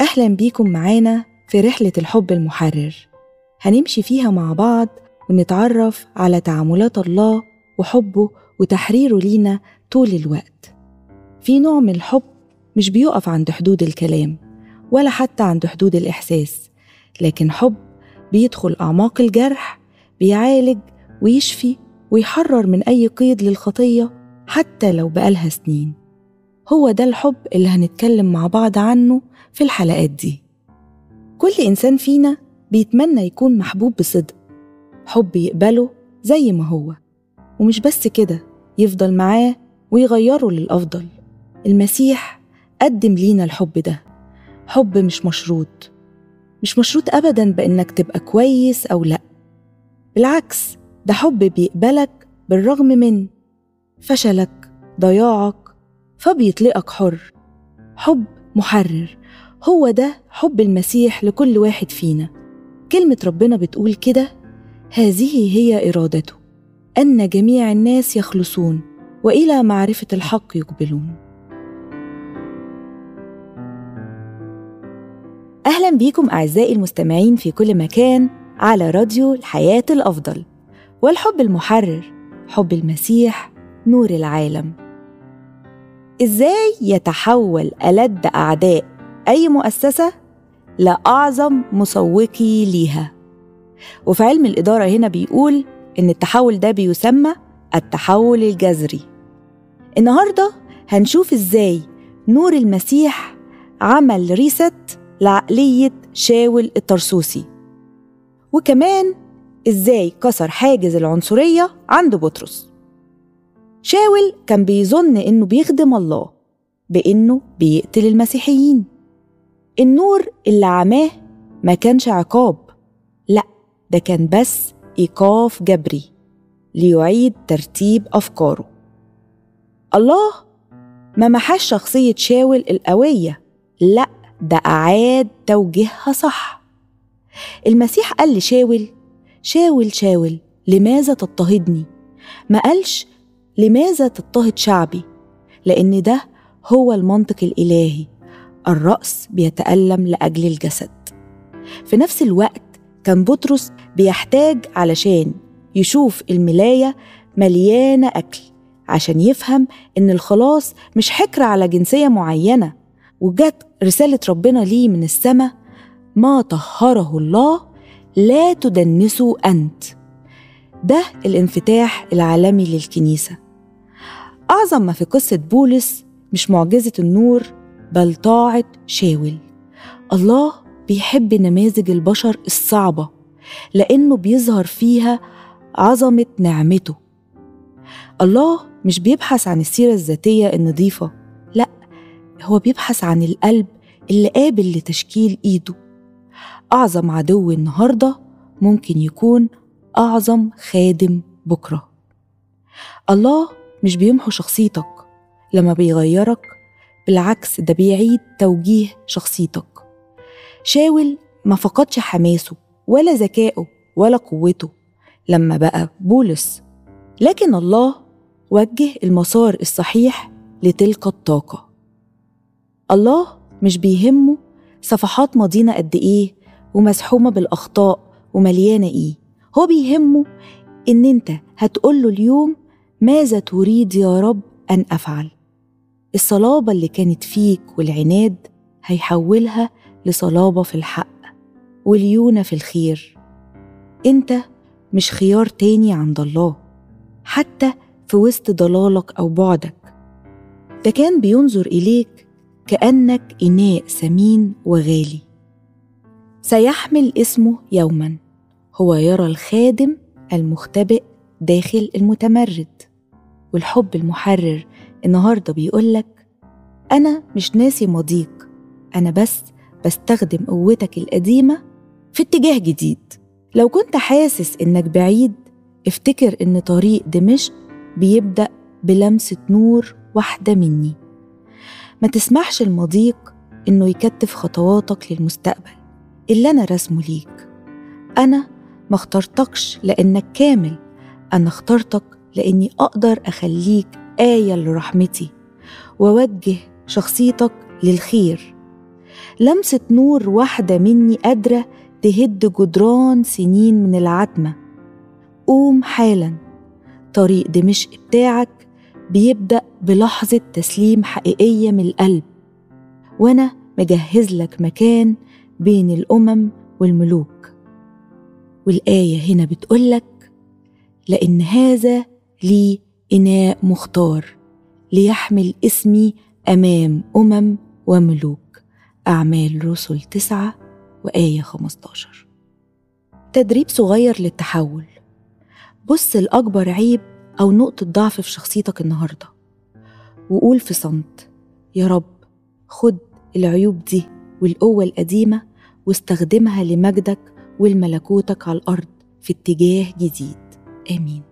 أهلا بيكم معانا في رحلة الحب المحرر هنمشي فيها مع بعض ونتعرف على تعاملات الله وحبه وتحريره لينا طول الوقت في نوع من الحب مش بيقف عند حدود الكلام ولا حتى عند حدود الإحساس لكن حب بيدخل أعماق الجرح بيعالج ويشفي ويحرر من أي قيد للخطية حتى لو بقالها سنين هو ده الحب اللي هنتكلم مع بعض عنه في الحلقات دي كل إنسان فينا بيتمنى يكون محبوب بصدق حب يقبله زي ما هو ومش بس كده يفضل معاه ويغيره للأفضل المسيح قدم لينا الحب ده حب مش مشروط مش مشروط أبدا بإنك تبقى كويس أو لأ بالعكس ده حب بيقبلك بالرغم من فشلك ضياعك فبيطلقك حر حب محرر هو ده حب المسيح لكل واحد فينا كلمة ربنا بتقول كده هذه هي إرادته أن جميع الناس يخلصون وإلى معرفة الحق يقبلون أهلا بيكم أعزائي المستمعين في كل مكان على راديو الحياة الأفضل والحب المحرر حب المسيح نور العالم إزاي يتحول ألد أعداء أي مؤسسة لأعظم مسوقي ليها وفي علم الإدارة هنا بيقول إن التحول ده بيسمى التحول الجذري النهاردة هنشوف إزاي نور المسيح عمل ريست لعقلية شاول الطرسوسي وكمان إزاي كسر حاجز العنصرية عند بطرس شاول كان بيظن إنه بيخدم الله بإنه بيقتل المسيحيين النور اللي عماه ما كانش عقاب لأ ده كان بس إيقاف جبري ليعيد ترتيب أفكاره الله ما محاش شخصية شاول القوية لأ ده أعاد توجيهها صح المسيح قال لشاول شاول شاول لماذا تضطهدني ما قالش لماذا تضطهد شعبي لأن ده هو المنطق الإلهي الرأس بيتألم لأجل الجسد في نفس الوقت كان بطرس بيحتاج علشان يشوف الملاية مليانة أكل عشان يفهم إن الخلاص مش حكر على جنسية معينة وجت رسالة ربنا ليه من السماء ما طهره الله لا تدنسوا أنت ده الانفتاح العالمي للكنيسة أعظم ما في قصة بولس مش معجزة النور بل طاعة شاول الله بيحب نماذج البشر الصعبة لأنه بيظهر فيها عظمة نعمته الله مش بيبحث عن السيرة الذاتية النظيفة لأ هو بيبحث عن القلب اللي قابل لتشكيل إيده أعظم عدو النهاردة ممكن يكون أعظم خادم بكرة الله مش بيمحو شخصيتك لما بيغيرك بالعكس ده بيعيد توجيه شخصيتك شاول ما فقدش حماسه ولا ذكائه ولا قوته لما بقى بولس لكن الله وجه المسار الصحيح لتلك الطاقة الله مش بيهمه صفحات ماضينا قد إيه ومزحومة بالأخطاء ومليانة إيه هو بيهمه إن أنت هتقوله اليوم ماذا تريد يا رب أن أفعل الصلابة اللي كانت فيك والعناد هيحولها لصلابة في الحق وليونة في الخير أنت مش خيار تاني عند الله حتى في وسط ضلالك أو بعدك ده كان بينظر إليك كأنك إناء ثمين وغالي سيحمل اسمه يوما هو يرى الخادم المختبئ داخل المتمرد والحب المحرر النهارده بيقولك أنا مش ناسي ماضيك أنا بس بستخدم قوتك القديمة في اتجاه جديد لو كنت حاسس إنك بعيد افتكر إن طريق دمشق بيبدأ بلمسة نور واحدة مني ما تسمحش المضيق إنه يكتف خطواتك للمستقبل اللي أنا رسمه ليك أنا ما اخترتكش لأنك كامل أنا اخترتك لأني أقدر أخليك آية لرحمتي وأوجه شخصيتك للخير لمسة نور واحدة مني قادرة تهد جدران سنين من العتمة قوم حالا طريق دمشق بتاعك بيبدأ بلحظة تسليم حقيقية من القلب وأنا مجهز لك مكان بين الأمم والملوك والآية هنا بتقولك لأن هذا لي إناء مختار ليحمل اسمي أمام أمم وملوك أعمال رسل تسعة وآية 15 تدريب صغير للتحول بص لأكبر عيب أو نقطة ضعف في شخصيتك النهاردة وقول في صمت يا رب خد العيوب دي والقوة القديمة واستخدمها لمجدك ولملكوتك على الأرض في اتجاه جديد آمين